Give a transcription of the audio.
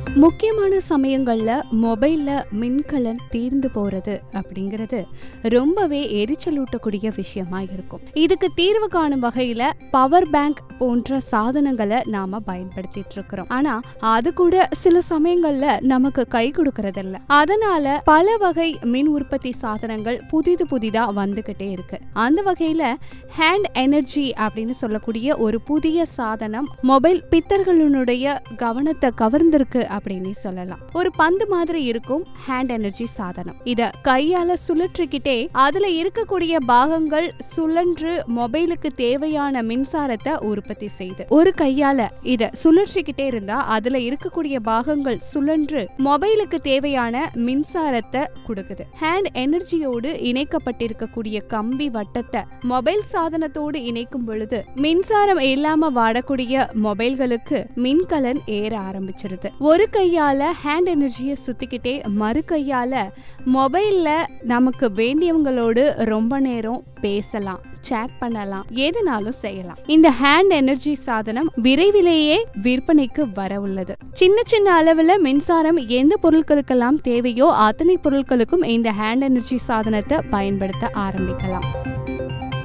முக்கியமான சமயங்கள்ல மொபைல்ல மின்கலன் தீர்ந்து போறது அப்படிங்கிறது ரொம்பவே எரிச்சலூட்டக்கூடிய விஷயமா இருக்கும் இதுக்கு தீர்வு காணும் வகையில பவர் பேங்க் போன்ற சாதனங்களை நாம பயன்படுத்திட்டு இருக்கிறோம் ஆனா அது கூட சில சமயங்கள்ல நமக்கு கை கொடுக்கறதில்ல அதனால பல வகை மின் உற்பத்தி சாதனங்கள் புதிது புதிதா வந்துகிட்டே இருக்கு அந்த வகையில ஹேண்ட் எனர்ஜி அப்படின்னு சொல்லக்கூடிய ஒரு புதிய சாதனம் மொபைல் பித்தர்களுடைய கவனத்தை கவர்ந்திருக்கு அப்படின்னு சொல்லலாம் ஒரு பந்து மாதிரி இருக்கும் ஹேண்ட் எனர்ஜி சாதனம் இத கையால சுழற்றிக்கிட்டே அதுல இருக்கக்கூடிய பாகங்கள் சுழன்று மொபைலுக்கு தேவையான மின்சாரத்தை உற்பத்தி செய்யுது ஒரு கையால இத சுழற்றிக்கிட்டே இருந்தா அதுல இருக்கக்கூடிய பாகங்கள் சுழன்று மொபைலுக்கு தேவையான மின்சாரத்தை கொடுக்குது ஹேண்ட் எனர்ஜியோடு இணைக்கப்பட்டிருக்கக்கூடிய கம்பி வட்டத்தை மொபைல் சாதனத்தோடு இணைக்கும் பொழுது மின்சாரம் இல்லாம வாடக்கூடிய மொபைல்களுக்கு மின்கலன் ஏற ஆரம்பிச்சிருது ஒரு கையால ஹேண்ட் எனர்ஜியை சுத்திக்கிட்டே மறு கையால மொபைல்ல நமக்கு வேண்டியவங்களோடு ரொம்ப நேரம் பேசலாம் சேட் பண்ணலாம் எதுனாலும் செய்யலாம் இந்த ஹேண்ட் எனர்ஜி சாதனம் விரைவிலேயே விற்பனைக்கு வர உள்ளது சின்ன சின்ன அளவுல மின்சாரம் எந்த பொருட்களுக்கெல்லாம் தேவையோ அத்தனை பொருட்களுக்கும் இந்த ஹேண்ட் எனர்ஜி சாதனத்தை பயன்படுத்த ஆரம்பிக்கலாம்